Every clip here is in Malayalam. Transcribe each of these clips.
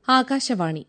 ആകാശവാണി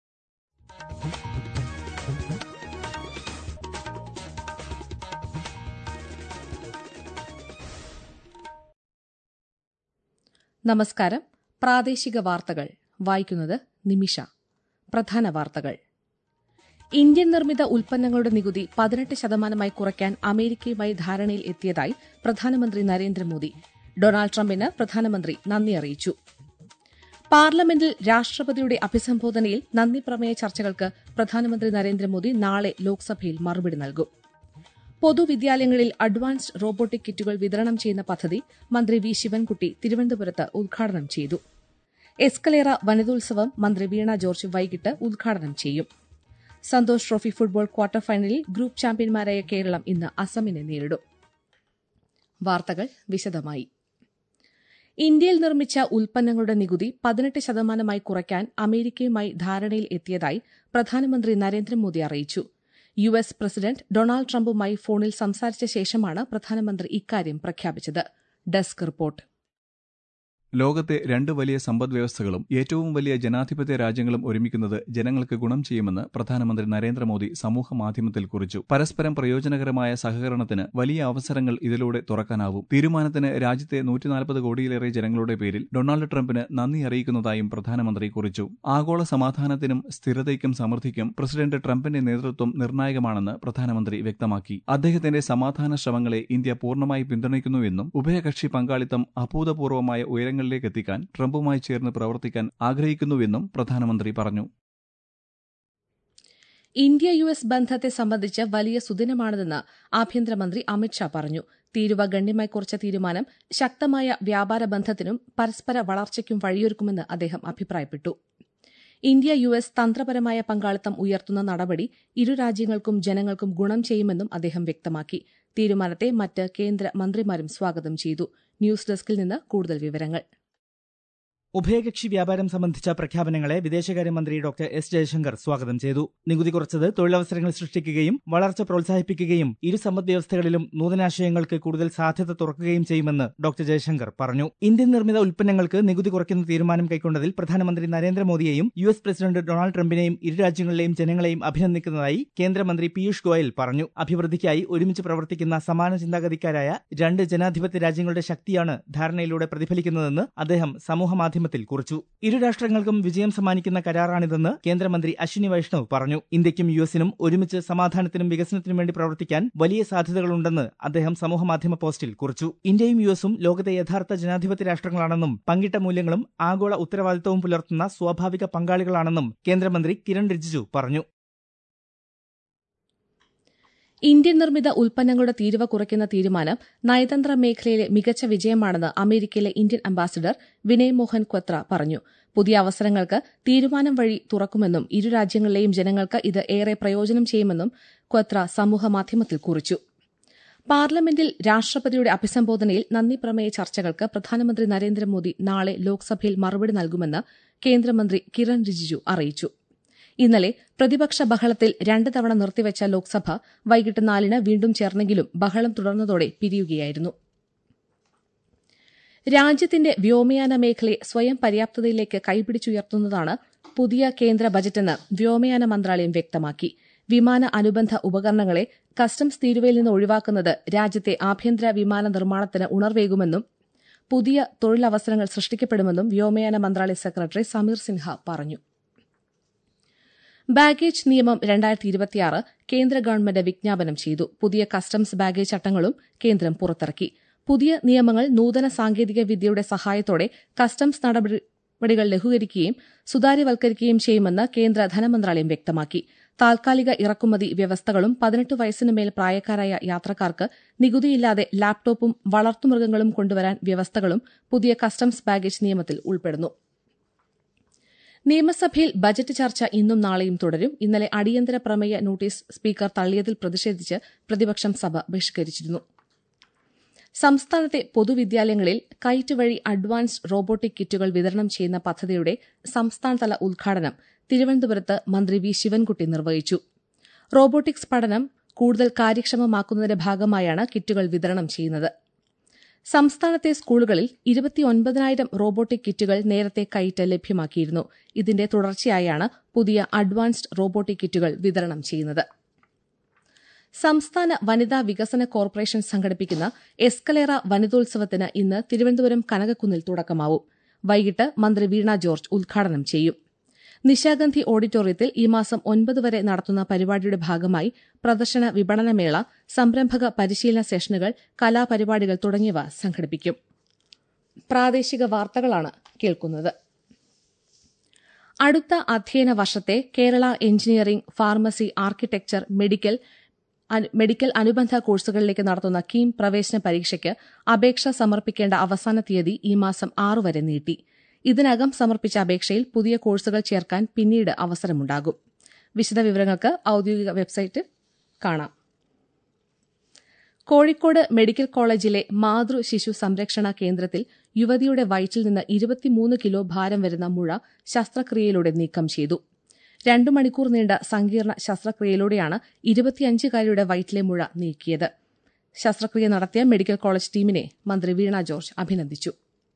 നമസ്കാരം പ്രാദേശിക വാർത്തകൾ വായിക്കുന്നത് നിമിഷ പ്രധാന വാർത്തകൾ ഇന്ത്യൻ നിർമ്മിത ഉൽപ്പന്നങ്ങളുടെ നികുതി പതിനെട്ട് ശതമാനമായി കുറയ്ക്കാൻ അമേരിക്കയുമായി ധാരണയിൽ എത്തിയതായി പ്രധാനമന്ത്രി നരേന്ദ്രമോദി ഡൊണാൾഡ് ട്രംപിന് പ്രധാനമന്ത്രി നന്ദി അറിയിച്ചു പാർലമെന്റിൽ രാഷ്ട്രപതിയുടെ അഭിസംബോധനയിൽ നന്ദി പ്രമേയ ചർച്ചകൾക്ക് പ്രധാനമന്ത്രി നരേന്ദ്രമോദി നാളെ ലോക്സഭയിൽ മറുപടി നൽകും പൊതുവിദ്യാലയങ്ങളിൽ അഡ്വാൻസ്ഡ് റോബോട്ടിക് കിറ്റുകൾ വിതരണം ചെയ്യുന്ന പദ്ധതി മന്ത്രി വി ശിവൻകുട്ടി തിരുവനന്തപുരത്ത് ഉദ്ഘാടനം ചെയ്തു എസ്കലേറ വനിതോത്സവം മന്ത്രി വീണ ജോർജ് വൈകിട്ട് ഉദ്ഘാടനം ചെയ്യും സന്തോഷ് ട്രോഫി ഫുട്ബോൾ ക്വാർട്ടർ ഫൈനലിൽ ഗ്രൂപ്പ് ചാമ്പ്യന്മാരായ കേരളം ഇന്ന് അസമിനെ നേരിടും വാർത്തകൾ വിശദമായി ഇന്ത്യയിൽ നിർമ്മിച്ച ഉൽപ്പന്നങ്ങളുടെ നികുതി പതിനെട്ട് ശതമാനമായി കുറയ്ക്കാൻ അമേരിക്കയുമായി ധാരണയിൽ എത്തിയതായി പ്രധാനമന്ത്രി നരേന്ദ്രമോദി അറിയിച്ചു യു എസ് പ്രസിഡന്റ് ഡൊണാൾഡ് ട്രംപുമായി ഫോണിൽ സംസാരിച്ച ശേഷമാണ് പ്രധാനമന്ത്രി ഇക്കാര്യം പ്രഖ്യാപിച്ചത് ഡെസ്ക് റിപ്പോർട്ട് ലോകത്തെ രണ്ട് വലിയ സമ്പദ്വ്യവസ്ഥകളും ഏറ്റവും വലിയ ജനാധിപത്യ രാജ്യങ്ങളും ഒരുമിക്കുന്നത് ജനങ്ങൾക്ക് ഗുണം ചെയ്യുമെന്ന് പ്രധാനമന്ത്രി നരേന്ദ്രമോദി സമൂഹമാധ്യമത്തിൽ കുറിച്ചു പരസ്പരം പ്രയോജനകരമായ സഹകരണത്തിന് വലിയ അവസരങ്ങൾ ഇതിലൂടെ തുറക്കാനാവും തീരുമാനത്തിന് രാജ്യത്തെ നൂറ്റിനാൽപ്പത് കോടിയിലേറെ ജനങ്ങളുടെ പേരിൽ ഡൊണാൾഡ് ട്രംപിന് നന്ദി അറിയിക്കുന്നതായും പ്രധാനമന്ത്രി കുറിച്ചു ആഗോള സമാധാനത്തിനും സ്ഥിരതയ്ക്കും സമൃദ്ധിക്കും പ്രസിഡന്റ് ട്രംപിന്റെ നേതൃത്വം നിർണായകമാണെന്ന് പ്രധാനമന്ത്രി വ്യക്തമാക്കി അദ്ദേഹത്തിന്റെ സമാധാന ശ്രമങ്ങളെ ഇന്ത്യ പൂർണ്ണമായി പിന്തുണയ്ക്കുന്നുവെന്നും ഉഭയകക്ഷി പങ്കാളിത്തം അഭൂതപൂർവമായ ഉയരങ്ങൾ ലക്ഷ്യങ്ങളിലേക്ക് എത്തിക്കാൻ ട്രംപുമായി ചേർന്ന് പ്രവർത്തിക്കാൻ ആഗ്രഹിക്കുന്നുവെന്നും പ്രധാനമന്ത്രി പറഞ്ഞു ഇന്ത്യ യു എസ് ബന്ധത്തെ സംബന്ധിച്ച് വലിയ സുദിനമാണിതെന്ന് ആഭ്യന്തരമന്ത്രി അമിത്ഷാ പറഞ്ഞു തീരുവ ഗണ്യമായി കുറച്ച തീരുമാനം ശക്തമായ വ്യാപാര ബന്ധത്തിനും പരസ്പര വളർച്ചയ്ക്കും വഴിയൊരുക്കുമെന്ന് അദ്ദേഹം അഭിപ്രായപ്പെട്ടു ഇന്ത്യ യു എസ് തന്ത്രപരമായ പങ്കാളിത്തം ഉയർത്തുന്ന നടപടി ഇരു രാജ്യങ്ങൾക്കും ജനങ്ങൾക്കും ഗുണം ചെയ്യുമെന്നും അദ്ദേഹം വ്യക്തമാക്കി തീരുമാനത്തെ മറ്റ് കേന്ദ്ര മന്ത്രിമാരും സ്വാഗതം ചെയ്തു ന്യൂസ് ഡെസ്കിൽ നിന്ന് കൂടുതൽ വിവരങ്ങൾ ഉഭയകക്ഷി വ്യാപാരം സംബന്ധിച്ച പ്രഖ്യാപനങ്ങളെ വിദേശകാര്യമന്ത്രി ഡോക്ടർ എസ് ജയശങ്കർ സ്വാഗതം ചെയ്തു നികുതി കുറച്ചത് തൊഴിലവസരങ്ങൾ സൃഷ്ടിക്കുകയും വളർച്ച പ്രോത്സാഹിപ്പിക്കുകയും ഇരു സമ്പദ്വ്യവസ്ഥകളിലും നൂതനാശയങ്ങൾക്ക് കൂടുതൽ സാധ്യത തുറക്കുകയും ചെയ്യുമെന്ന് ഡോക്ടർ ജയശങ്കർ പറഞ്ഞു ഇന്ത്യൻ നിർമ്മിത ഉൽപ്പന്നങ്ങൾക്ക് നികുതി കുറയ്ക്കുന്ന തീരുമാനം കൈക്കൊണ്ടതിൽ പ്രധാനമന്ത്രി നരേന്ദ്രമോദിയെയും യു എസ് പ്രസിഡന്റ് ഡൊണാൾഡ് ട്രംപിനെയും ഇരു രാജ്യങ്ങളിലെയും ജനങ്ങളെയും അഭിനന്ദിക്കുന്നതായി കേന്ദ്രമന്ത്രി പീയൂഷ് ഗോയൽ പറഞ്ഞു അഭിവൃദ്ധിക്കായി ഒരുമിച്ച് പ്രവർത്തിക്കുന്ന സമാന ചിന്താഗതിക്കാരായ രണ്ട് ജനാധിപത്യ രാജ്യങ്ങളുടെ ശക്തിയാണ് ധാരണയിലൂടെ പ്രതിഫലിക്കുന്നതെന്ന് അദ്ദേഹം സമൂഹമാധ്യമ മാധ്യമത്തിൽ കുറിച്ചു ഇരു രാഷ്ട്രങ്ങൾക്കും വിജയം സമ്മാനിക്കുന്ന കരാറാണിതെന്ന് കേന്ദ്രമന്ത്രി അശ്വിനി വൈഷ്ണവ് പറഞ്ഞു ഇന്ത്യയ്ക്കും യു എസിനും ഒരുമിച്ച് സമാധാനത്തിനും വികസനത്തിനും വേണ്ടി പ്രവർത്തിക്കാൻ വലിയ സാധ്യതകളുണ്ടെന്ന് അദ്ദേഹം സമൂഹമാധ്യമ പോസ്റ്റിൽ കുറിച്ചു ഇന്ത്യയും യു എസും ലോകത്തെ യഥാർത്ഥ ജനാധിപത്യ രാഷ്ട്രങ്ങളാണെന്നും പങ്കിട്ട മൂല്യങ്ങളും ആഗോള ഉത്തരവാദിത്തവും പുലർത്തുന്ന സ്വാഭാവിക പങ്കാളികളാണെന്നും കേന്ദ്രമന്ത്രി കിരൺ റിജിജു പറഞ്ഞു ഇന്ത്യൻ നിർമ്മിത ഉൽപ്പന്നങ്ങളുടെ തീരുവ കുറയ്ക്കുന്ന തീരുമാനം നയതന്ത്ര മേഖലയിലെ മികച്ച വിജയമാണെന്ന് അമേരിക്കയിലെ ഇന്ത്യൻ അംബാസിഡർ വിനയ് മോഹൻ ക്വത്ര പറഞ്ഞു പുതിയ അവസരങ്ങൾക്ക് തീരുമാനം വഴി തുറക്കുമെന്നും ഇരു രാജ്യങ്ങളിലെയും ജനങ്ങൾക്ക് ഇത് ഏറെ പ്രയോജനം ചെയ്യുമെന്നും ക്വത്ര സമൂഹമാധ്യമത്തിൽ കുറിച്ചു പാർലമെന്റിൽ രാഷ്ട്രപതിയുടെ അഭിസംബോധനയിൽ നന്ദി പ്രമേയ ചർച്ചകൾക്ക് പ്രധാനമന്ത്രി നരേന്ദ്രമോദി നാളെ ലോക്സഭയിൽ മറുപടി നൽകുമെന്ന് കേന്ദ്രമന്ത്രി കിരൺ റിജിജു അറിയിച്ചു ഇന്നലെ പ്രതിപക്ഷ ബഹളത്തിൽ രണ്ട് തവണ നിർത്തിവച്ച ലോക്സഭ വൈകിട്ട് നാലിന് വീണ്ടും ചേർന്നെങ്കിലും ബഹളം തുടർന്നതോടെ പിരിയുകയായിരുന്നു രാജ്യത്തിന്റെ വ്യോമയാന മേഖലയെ സ്വയം പര്യാപ്തതയിലേക്ക് കൈപിടിച്ചുയർത്തുന്നതാണ് പുതിയ കേന്ദ്ര ബജറ്റെന്ന് വ്യോമയാന മന്ത്രാലയം വ്യക്തമാക്കി വിമാന അനുബന്ധ ഉപകരണങ്ങളെ കസ്റ്റംസ് തീരുവയിൽ നിന്ന് ഒഴിവാക്കുന്നത് രാജ്യത്തെ ആഭ്യന്തര വിമാന നിർമ്മാണത്തിന് ഉണർവേകുമെന്നും പുതിയ തൊഴിലവസരങ്ങൾ സൃഷ്ടിക്കപ്പെടുമെന്നും വ്യോമയാന മന്ത്രാലയ സെക്രട്ടറി സമീർ സിൻഹ പറഞ്ഞു ബാഗേജ് നിയമം രണ്ടായിരത്തി ഇരുപത്തിയാറ് കേന്ദ്ര ഗവൺമെന്റ് വിജ്ഞാപനം ചെയ്തു പുതിയ കസ്റ്റംസ് ബാഗേജ് ചട്ടങ്ങളും കേന്ദ്രം പുറത്തിറക്കി പുതിയ നിയമങ്ങൾ നൂതന സാങ്കേതിക വിദ്യയുടെ സഹായത്തോടെ കസ്റ്റംസ് നടപടികൾ ലഘൂകരിക്കുകയും സുതാര്യവൽക്കരിക്കുകയും ചെയ്യുമെന്ന് കേന്ദ്ര ധനമന്ത്രാലയം വ്യക്തമാക്കി താൽക്കാലിക ഇറക്കുമതി വ്യവസ്ഥകളും പതിനെട്ട് വയസ്സിന് മേൽ പ്രായക്കാരായ യാത്രക്കാർക്ക് നികുതിയില്ലാതെ ലാപ്ടോപ്പും വളർത്തുമൃഗങ്ങളും കൊണ്ടുവരാൻ വ്യവസ്ഥകളും പുതിയ കസ്റ്റംസ് ബാഗേജ് നിയമത്തിൽ ഉൾപ്പെടുന്നു നിയമസഭയിൽ ബജറ്റ് ചർച്ച ഇന്നും നാളെയും തുടരും ഇന്നലെ അടിയന്തര പ്രമേയ നോട്ടീസ് സ്പീക്കർ തള്ളിയതിൽ പ്രതിഷേധിച്ച് പ്രതിപക്ഷം സഭ ബഹിഷ്കരിച്ചിരുന്നു സംസ്ഥാനത്തെ പൊതുവിദ്യാലയങ്ങളിൽ കൈറ്റ് വഴി അഡ്വാൻസ്ഡ് റോബോട്ടിക് കിറ്റുകൾ വിതരണം ചെയ്യുന്ന പദ്ധതിയുടെ സംസ്ഥാനതല ഉദ്ഘാടനം തിരുവനന്തപുരത്ത് മന്ത്രി വി ശിവൻകുട്ടി നിർവഹിച്ചു റോബോട്ടിക്സ് പഠനം കൂടുതൽ കാര്യക്ഷമമാക്കുന്നതിന്റെ ഭാഗമായാണ് കിറ്റുകൾ വിതരണം ചെയ്യുന്നത് സംസ്ഥാനത്തെ സ്കൂളുകളിൽ ഇരുപത്തിയൊൻപതിനായിരം റോബോട്ടിക് കിറ്റുകൾ നേരത്തെ കൈറ്റ് ലഭ്യമാക്കിയിരുന്നു ഇതിന്റെ തുടർച്ചയായാണ് പുതിയ അഡ്വാൻസ്ഡ് റോബോട്ടിക് കിറ്റുകൾ വിതരണം ചെയ്യുന്നത് സംസ്ഥാന വനിതാ വികസന കോർപ്പറേഷൻ സംഘടിപ്പിക്കുന്ന എസ്കലേറ വനിതോത്സവത്തിന് ഇന്ന് തിരുവനന്തപുരം കനകക്കുന്നിൽ തുടക്കമാവും വൈകിട്ട് മന്ത്രി വീണ ജോർജ് ഉദ്ഘാടനം ചെയ്യും നിശാഗന്ധി ഓഡിറ്റോറിയത്തിൽ ഈ മാസം ഒൻപത് വരെ നടത്തുന്ന പരിപാടിയുടെ ഭാഗമായി പ്രദർശന വിപണനമേള സംരംഭക പരിശീലന സെഷനുകൾ കലാപരിപാടികൾ തുടങ്ങിയവ സംഘടിപ്പിക്കും പ്രാദേശിക വാർത്തകളാണ് കേൾക്കുന്നത് അടുത്ത അധ്യയന വർഷത്തെ Kerala engineering pharmacy architecture medical medical അനുബന്ധ കോഴ്സുകളിലേക്ക് നടത്തുന്ന കീം പ്രവേശന പരീക്ഷയ്ക്ക് അപേക്ഷ സമർപ്പിക്കേണ്ട അവസാന തീയതി ഈ മാസം ആറു വരെ നീട്ടി ഇതിനകം സമർപ്പിച്ച അപേക്ഷയിൽ പുതിയ കോഴ്സുകൾ ചേർക്കാൻ പിന്നീട് അവസരമുണ്ടാകും വിശദവിവരങ്ങൾക്ക് ഔദ്യോഗിക വെബ്സൈറ്റ് കാണാം കോഴിക്കോട് മെഡിക്കൽ കോളേജിലെ മാതൃ ശിശു സംരക്ഷണ കേന്ദ്രത്തിൽ യുവതിയുടെ വയറ്റിൽ നിന്ന് ഇരുപത്തിമൂന്ന് കിലോ ഭാരം വരുന്ന മുഴ ശസ്ത്രക്രിയയിലൂടെ നീക്കം ചെയ്തു രണ്ടു മണിക്കൂർ നീണ്ട സങ്കീർണ ശസ്ത്രക്രിയയിലൂടെയാണ് ഇരുപത്തിയഞ്ചുകാരിയുടെ വയറ്റിലെ മുഴ നീക്കിയത് ശസ്ത്രക്രിയ നടത്തിയ മെഡിക്കൽ കോളേജ് ടീമിനെ മന്ത്രി വീണ ജോർജ് അഭിനന്ദിച്ചു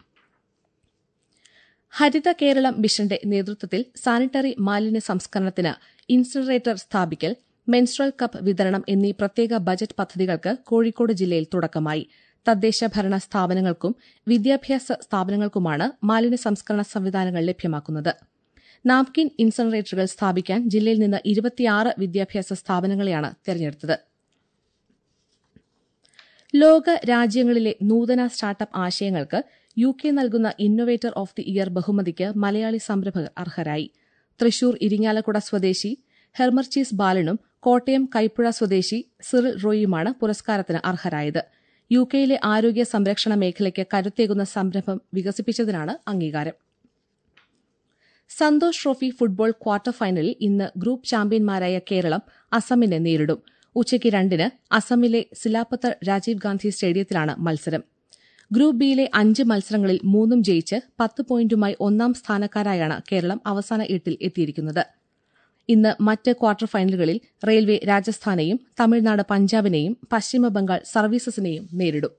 ഹരിത കേരളം മിഷന്റെ നേതൃത്വത്തിൽ സാനിറ്ററി മാലിന്യ സംസ്കരണത്തിന് ഇൻസിനറേറ്റർ സ്ഥാപിക്കൽ മെൻസ്ട്രൽ കപ്പ് വിതരണം എന്നീ പ്രത്യേക ബജറ്റ് പദ്ധതികൾക്ക് കോഴിക്കോട് ജില്ലയിൽ തുടക്കമായി തദ്ദേശ ഭരണ സ്ഥാപനങ്ങൾക്കും വിദ്യാഭ്യാസ സ്ഥാപനങ്ങൾക്കുമാണ് മാലിന്യ സംസ്കരണ സംവിധാനങ്ങൾ ലഭ്യമാക്കുന്നത് നാപ്കിൻ ഇൻസിനറേറ്ററുകൾ സ്ഥാപിക്കാൻ ജില്ലയിൽ നിന്ന് ഇരുപത്തിയാറ് വിദ്യാഭ്യാസ സ്ഥാപനങ്ങളെയാണ് തെരഞ്ഞെടുത്തത് ലോക രാജ്യങ്ങളിലെ നൂതന സ്റ്റാർട്ടപ്പ് ആശയങ്ങൾക്ക് യു കെ നൽകുന്ന ഇന്നൊവേറ്റർ ഓഫ് ദി ഇയർ ബഹുമതിക്ക് മലയാളി സംരംഭകർ അർഹരായി തൃശൂർ ഇരിങ്ങാലക്കുട സ്വദേശി ഹെർമർചീസ് ബാലനും കോട്ടയം കൈപ്പുഴ സ്വദേശി സിറിൽ റോയിയുമാണ് പുരസ്കാരത്തിന് അർഹരായത് യു കെയിലെ ആരോഗ്യ സംരക്ഷണ മേഖലയ്ക്ക് കരുത്തേകുന്ന സംരംഭം വികസിപ്പിച്ചതിനാണ് അംഗീകാരം സന്തോഷ് ട്രോഫി ഫുട്ബോൾ ക്വാർട്ടർ ഫൈനലിൽ ഇന്ന് ഗ്രൂപ്പ് ചാമ്പ്യന്മാരായ കേരളം അസമിനെ നേരിടും ഉച്ചയ്ക്ക് രണ്ടിന് അസമിലെ സിലാപ്പത്തർ രാജീവ് ഗാന്ധി സ്റ്റേഡിയത്തിലാണ് മത്സരം ഗ്രൂപ്പ് ബിയിലെ അഞ്ച് മത്സരങ്ങളിൽ മൂന്നും ജയിച്ച് പത്ത് പോയിന്റുമായി ഒന്നാം സ്ഥാനക്കാരായാണ് കേരളം അവസാന എട്ടിൽ എത്തിയിരിക്കുന്നത് ഇന്ന് മറ്റ് ക്വാർട്ടർ ഫൈനലുകളിൽ റെയിൽവേ രാജസ്ഥാനെയും തമിഴ്നാട് പഞ്ചാബിനെയും പശ്ചിമബംഗാൾ സർവീസസിനെയും നേരിടും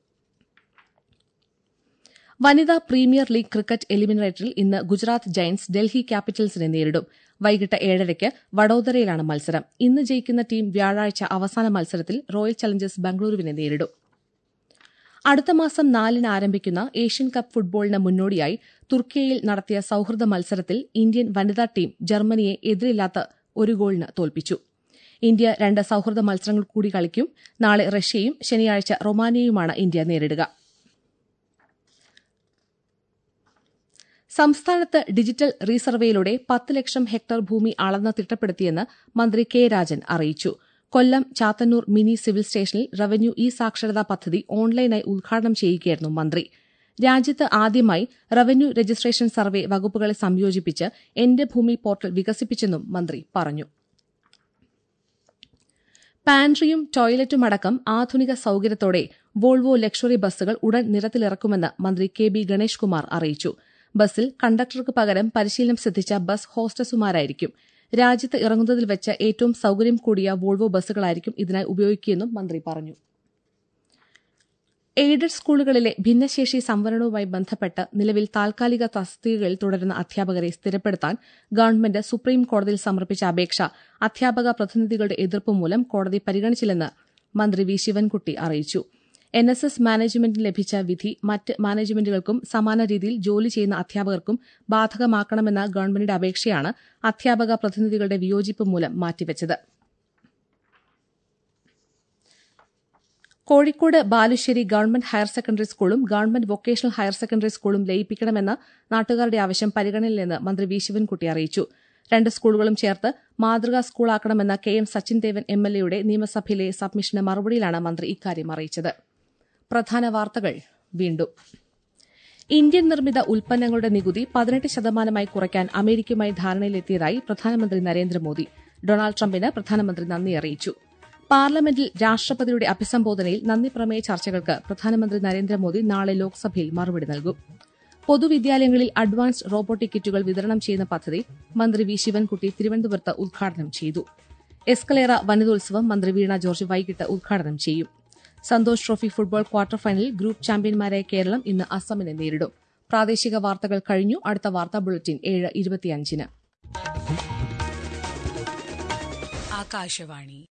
വനിതാ പ്രീമിയർ ലീഗ് ക്രിക്കറ്റ് എലിമിനേറ്ററിൽ ഇന്ന് ഗുജറാത്ത് ജയന്റ്സ് ഡൽഹി ക്യാപിറ്റൽസിനെ നേരിടും വൈകിട്ട് ഏഴരയ്ക്ക് വഡോദരയിലാണ് മത്സരം ഇന്ന് ജയിക്കുന്ന ടീം വ്യാഴാഴ്ച അവസാന മത്സരത്തിൽ റോയൽ ചലഞ്ചേഴ്സ് ബംഗളൂരുവിനെ നേരിടും അടുത്ത മാസം നാലിന് ആരംഭിക്കുന്ന ഏഷ്യൻ കപ്പ് ഫുട്ബോളിന് മുന്നോടിയായി തുർക്കിയയിൽ നടത്തിയ സൌഹൃദ മത്സരത്തിൽ ഇന്ത്യൻ വനിതാ ടീം ജർമ്മനിയെ എതിരില്ലാത്ത ഒരു ഗോളിന് തോൽപ്പിച്ചു ഇന്ത്യ രണ്ട് സൌഹൃദ മത്സരങ്ങൾ കൂടി കളിക്കും നാളെ റഷ്യയും ശനിയാഴ്ച റൊമാനിയയുമാണ് ഇന്ത്യ നേരിടുക സംസ്ഥാനത്ത് ഡിജിറ്റൽ റീസർവേയിലൂടെ പത്ത് ലക്ഷം ഹെക്ടർ ഭൂമി അളന്ന് തിട്ടപ്പെടുത്തിയെന്ന് മന്ത്രി കെ രാജൻ അറിയിച്ചു കൊല്ലം ചാത്തന്നൂർ മിനി സിവിൽ സ്റ്റേഷനിൽ റവന്യൂ ഇ സാക്ഷരതാ പദ്ധതി ഓൺലൈനായി ഉദ്ഘാടനം ചെയ്യുകയായിരുന്നു മന്ത്രി രാജ്യത്ത് ആദ്യമായി റവന്യൂ രജിസ്ട്രേഷൻ സർവേ വകുപ്പുകളെ സംയോജിപ്പിച്ച് എന്റെ ഭൂമി പോർട്ടൽ വികസിപ്പിച്ചെന്നും മന്ത്രി പറഞ്ഞു പാൻട്രിയും ടോയ്ലറ്റുമടക്കം ആധുനിക സൌകര്യത്തോടെ വോൾവോ ലക്ഷറി ബസ്സുകൾ ഉടൻ നിരത്തിലിറക്കുമെന്ന് മന്ത്രി കെ ബി ഗണേഷ് കുമാർ അറിയിച്ചു ബസ്സിൽ കണ്ടക്ടർക്ക് പകരം പരിശീലനം സിദ്ധിച്ച ബസ് ഹോസ്റ്റസുമാരായിരിക്കും രാജ്യത്ത് ഇറങ്ങുന്നതിൽ വെച്ച് ഏറ്റവും സൌകര്യം കൂടിയ വോൾവോ ബസ്സുകളായിരിക്കും ഇതിനായി ഉപയോഗിക്കുകയെന്നും മന്ത്രി പറഞ്ഞു എയ്ഡഡ് സ്കൂളുകളിലെ ഭിന്നശേഷി സംവരണവുമായി ബന്ധപ്പെട്ട് നിലവിൽ താൽക്കാലിക തസ്തികകളിൽ തുടരുന്ന അധ്യാപകരെ സ്ഥിരപ്പെടുത്താൻ ഗവൺമെന്റ് സുപ്രീം കോടതിയിൽ സമർപ്പിച്ച അപേക്ഷ അധ്യാപക പ്രതിനിധികളുടെ എതിർപ്പ് മൂലം കോടതി പരിഗണിച്ചില്ലെന്ന് മന്ത്രി വി ശിവൻകുട്ടി അറിയിച്ചു എൻ എസ് എസ് മാനേജ്മെന്റിന് ലഭിച്ച വിധി മറ്റ് മാനേജ്മെന്റുകൾക്കും സമാന രീതിയിൽ ജോലി ചെയ്യുന്ന അധ്യാപകർക്കും ബാധകമാക്കണമെന്ന ഗവൺമെന്റിന്റെ അപേക്ഷയാണ് അധ്യാപക പ്രതിനിധികളുടെ വിയോജിപ്പ് മൂലം മാറ്റിവച്ചത് Kozhikode Balussery government higher secondary സ്കൂളും ഗവൺമെന്റ് വൊക്കേഷണൽ ഹയർ സെക്കൻഡറി സ്കൂളും ലയിപ്പിക്കണമെന്ന നാട്ടുകാരുടെ ആവശ്യം പരിഗണനയിലെന്ന് മന്ത്രി വി ശിവൻകുട്ടി അറിയിച്ചു രണ്ട് സ്കൂളുകളും ചേർത്ത് മാതൃകാ സ്കൂളാക്കണമെന്ന K M Sachin Devan M L എയുടെ നിയമസഭയിലെ സബ്മിഷന് മറുപടിയിലാണ് മന്ത്രി ഇക്കാര്യം അറിയിച്ചത് പ്രധാന വാർത്തകൾ വീണ്ടും ഇന്ത്യൻ നിർമ്മിത ഉൽപ്പന്നങ്ങളുടെ നികുതി പതിനെട്ട് ശതമാനമായി കുറയ്ക്കാൻ അമേരിക്കയുമായി ധാരണയിലെത്തിയതായി പ്രധാനമന്ത്രി നരേന്ദ്രമോദി ഡൊണാൾഡ് ട്രംപിന് പ്രധാനമന്ത്രി നന്ദി അറിയിച്ചു പാർലമെന്റിൽ രാഷ്ട്രപതിയുടെ അഭിസംബോധനയിൽ നന്ദി പ്രമേയ ചർച്ചകൾക്ക് പ്രധാനമന്ത്രി നരേന്ദ്രമോദി നാളെ ലോക്സഭയിൽ മറുപടി നൽകും പൊതുവിദ്യാലയങ്ങളിൽ അഡ്വാൻസ്ഡ് റോബോട്ടിക് കിറ്റുകൾ വിതരണം ചെയ്യുന്ന പദ്ധതി മന്ത്രി വി ശിവൻകുട്ടി തിരുവനന്തപുരത്ത് ഉദ്ഘാടനം ചെയ്തു എസ്കലേറ വനിതോത്സവം മന്ത്രി വീണ ജോർജ് വൈകിട്ട് ഉദ്ഘാടനം ചെയ്യും സന്തോഷ് ട്രോഫി ഫുട്ബോൾ ക്വാർട്ടർ ഫൈനലിൽ ഗ്രൂപ്പ് ചാമ്പ്യന്മാരായ കേരളം ഇന്ന് അസമിനെ നേരിടും പ്രാദേശിക വാർത്തകൾ കഴിഞ്ഞു അടുത്ത വാർത്താ ബുള്ളറ്റിൻ ഏഴ് ഇരുപത്തിയഞ്ചിന് ആകാശവാണി